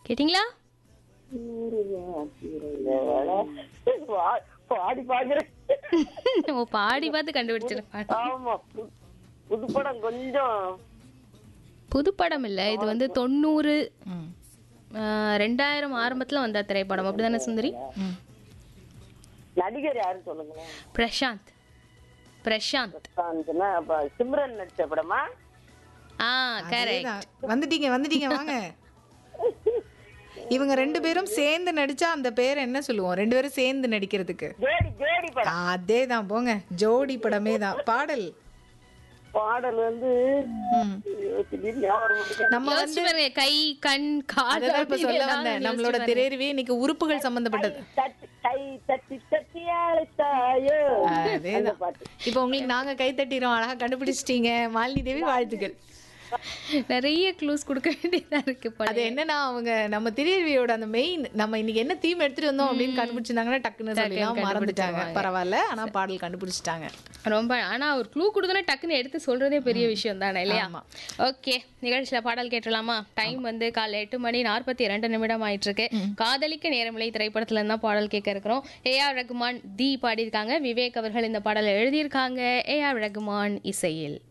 கேட்டிங்களா பா- பாடி பாக்குறேன் ஓ பாடி பார்த்து கண்டுபிடிச்சிருப்பாங்க ஆமா பு- புதுப்படம் கொஞ்சம் புதுப்படம் இல்ல இது வந்து தொண்ணூறு ம் ஆஹ், ரெண்டாயிரம் ஆரம்பத்துல வந்த திரைப்படம் அப்படிதானே சுந்தரி ம் நடிகர் யாருன்னு சொல்லுங்களேன் பிரசாந்த் பிரசாந்த் பிரசாந்த்னா, அப்ப சிம்ரன் நடிச்ச படமா ஆ கரெக்ட் அதேதான். வந்துட்டீங்க வந்துட்டீங்க வாங்க இவங்க ரெண்டு பேரும் சேர்ந்து நடிச்சா அந்த பேர் என்ன சொல்லுவோம் ரெண்டு பேரும் சேர்ந்து நடிக்கிறதுக்கு ஜோடி ஜோடி படம் அதேதான் போங்க ஜோடி படமே தான் பாடல் பாடல் வந்து ம். திடீர்னு ஞாபகம் வர மாட்டேங்குது. நம்ம வந்து யோசிச்சு பாருங்க கை கண் கால் அததான் இப்ப சொல்ல அப்படின்னு வந்தேன் எல்லாம் நம்மளோட யோசிச்சு திரையருவி இன்னைக்கு உறுப்புகள் சம்பந்தப்பட்டது தட்டி கை தட்டி தட்டி அழைத்தாயோ அதேதான் பாட்டு இப்போ உங்களுக்கு நாங்க கை தட்டிறோம் அழகா கண்டுபிடிச்சிட்டீங்க மாலினி தேவி வாழ்த்துக்கள் பாருங்க. நிறைய க்ளூஸ் கொடுக்க வேண்டியதா இருக்கு போல அது என்னன்னா அவங்க நம்ம திரையருவியோட அந்த மெயின் நம்ம இன்னைக்கு என்ன தீம் எடுத்துட்டு வந்தோம் அப்படின்னு கண்டுபிடிச்சிருந்தாங்கன்னா டக்குன்னு சொல்லலாம் மறந்துட்டாங்க பரவாயில்ல ஆனா பாடல் கண்டுபிடிச்சிட்டாங்க ரொம்ப ஆனா ஒரு க்ளூ கொடுத்தோன்னே டக்குன்னு எடுத்து சொல்றதே பெரிய விஷயம் தானே இல்லையா ஆமா. ஓகே நிகழ்ச்சியில பாடல் கேட்டலாமா டைம் வந்து காலை எட்டு மணி நாற்பத்தி இரண்டு நிமிடம் ஆயிட்டு இருக்கு காதலிக்க நேரமில்லை திரைப்படத்துல இருந்தா பாடல் கேட்க இருக்கிறோம் ஏ ஆர் ரகுமான் தி பாடியிருக்காங்க விவேக் அவர்கள் இந்த பாடலை எழுதியிருக்காங்க ஏ ஆர் ரகுமான் இசையில்